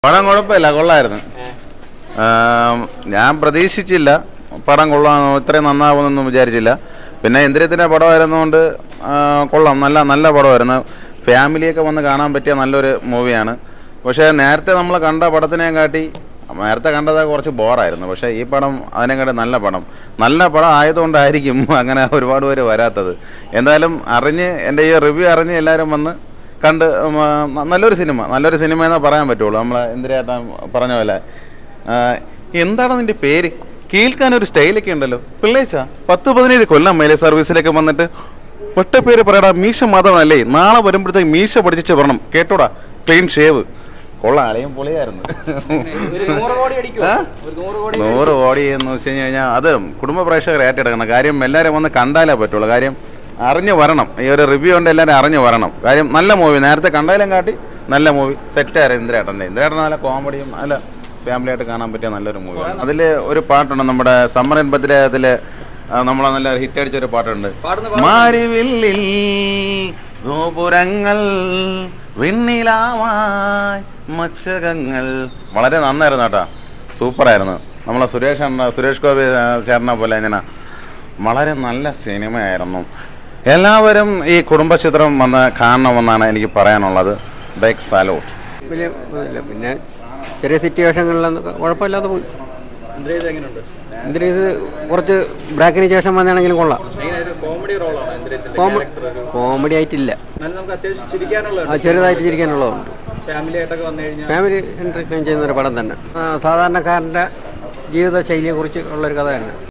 പടം കുഴപ്പമില്ല കൊള്ളായിരുന്നു ആം, ഞാൻ പ്രതീക്ഷിച്ചില്ല പടം കൊള്ളാം ഇത്രയും നന്നാവുമെന്നൊന്നും വിചാരിച്ചില്ല പിന്നെ എന്തിരത്തിൻ്റെ പടമായിരുന്നുകൊണ്ട് ആ, കൊള്ളാം നല്ല നല്ല പടമായിരുന്നു ഫാമിലിയൊക്കെ വന്ന് കാണാൻ പറ്റിയ നല്ലൊരു മൂവിയാണ് പക്ഷേ നേരത്തെ നമ്മൾ കണ്ട പടത്തിനെയും കാട്ടി നേരത്തെ കണ്ടത് കുറച്ച് ബോറായിരുന്നു പക്ഷേ ഈ പടം അതിനെക്കാട്ടി നല്ല പടം നല്ല പടം ആയതുകൊണ്ടായിരിക്കും അങ്ങനെ ഒരുപാട് പേര് വരാത്തത് എന്തായാലും അറിഞ്ഞ് എൻ്റെ ഈ റിവ്യൂ അറിഞ്ഞ് എല്ലാവരും വന്ന് കണ്ട് ഉം, ആ, നല്ലൊരു സിനിമ നല്ലൊരു സിനിമ എന്നേ പറയാൻ പറ്റുള്ളൂ നമ്മളെ എന്തിനേട്ടൻ പറഞ്ഞ പോലെ ആ, എന്താണ് നിന്റെ പേര് കേൾക്കാൻ ഒരു സ്റ്റൈലൊക്കെ ഉണ്ടല്ലോ പിള്ളേച്ച പത്ത് പതിനേഴ് കൊല്ലം മേലെ സർവീസിലേക്ക് വന്നിട്ട് ഒറ്റ പേര് പറയടാ മീശ മാധവനല്ലേ നാളെ വരുമ്പോഴത്തേക്ക് മീശ പഠിച്ചിട്ട് പറയണം കേട്ടോടാ ക്ലീൻ ഷേവ് കൊള്ളാം അലയും പൊളിയായിരുന്നു ഒരു നൂറ് കോടി അടിക്കുമോ ആ? ഒരു നൂറ് കോടി നൂറ് കോടി എന്ന് വെച്ച് കഴിഞ്ഞ് കഴിഞ്ഞാൽ അത് കുടുംബ പ്രേക്ഷകർ ഏറ്റെടുക്കണം കാര്യം എല്ലാവരും വന്ന് കണ്ടാലേ പറ്റുള്ളൂ കാര്യം അറിഞ്ഞു വരണം ഈ ഒരു റിവ്യൂ കൊണ്ട് എല്ലാവരും അറിഞ്ഞു വരണം കാര്യം നല്ല മൂവി നേരത്തെ കണ്ടാലും കാട്ടി നല്ല മൂവി സെറ്റായിരുന്നു ഇന്ദ്രേട്ടൻ്റെ ഇന്ദ്രേട്ടൻ നല്ല കോമഡിയും നല്ല ഫാമിലി ആയിട്ട് കാണാൻ പറ്റിയ നല്ലൊരു മൂവിയാണ് അതിൽ ഒരു പാട്ടുണ്ട് നമ്മുടെ സമ്മർ എൺപത്തിലെ അതിൽ നമ്മളെ നല്ല ഹിറ്റ് അടിച്ച ഒരു പാട്ടുണ്ട് പാടുന്ന മാരിവില്ലിൽ ഗോപുരങ്ങൾ വെണ്ണിലാവായി മച്ചകങ്ങൾ വളരെ നന്നായിരുന്നു കേട്ടോ സൂപ്പറായിരുന്നു നമ്മളെ സുരേഷ് അണ്ണ സുരേഷ് ഗോപി ആ, ചേട്ടനെ പോലെ ഇങ്ങനെ വളരെ നല്ല സിനിമയായിരുന്നു എല്ലാവരും ഈ കുടുംബചിത്രം വന്ന് കാണണമെന്നാണ് എനിക്ക് പറയാനുള്ളത് ബൈക്ക് സാലൂട്ട് വലിയ ഇല്ല പിന്നെ ചെറിയ സിറ്റുവേഷനുകളിലൊന്നും കുഴപ്പമില്ലാതെ പോയി എന്തിനാ ഇത് കുറച്ച് ബ്രാക്കിന് ശേഷം വന്നാണെങ്കിലും കൊള്ളാം കോമഡി റോളാണ് എന്തിരത്തിന്റെ കോമ- കോമഡി ആയിട്ടില്ല എന്നാലും നമുക്ക് അത്യാവശ്യം ചിരിക്കാനുള്ള ആ ചെറുതായിട്ട് ചിരിക്കാനുള്ളതുണ്ട് ഫാമിലി ആയിട്ടൊക്കെ വന്നു കഴിഞ്ഞാൽ ഫാമിലി എൻ്റർടൈൻ ചെയ്യുന്ന ഒരു പടം തന്നെ ആ, സാധാരണക്കാരൻ്റെ ജീവിത ശൈലിയെക്കുറിച്ച് ഉള്ളൊരു കഥ തന്നെ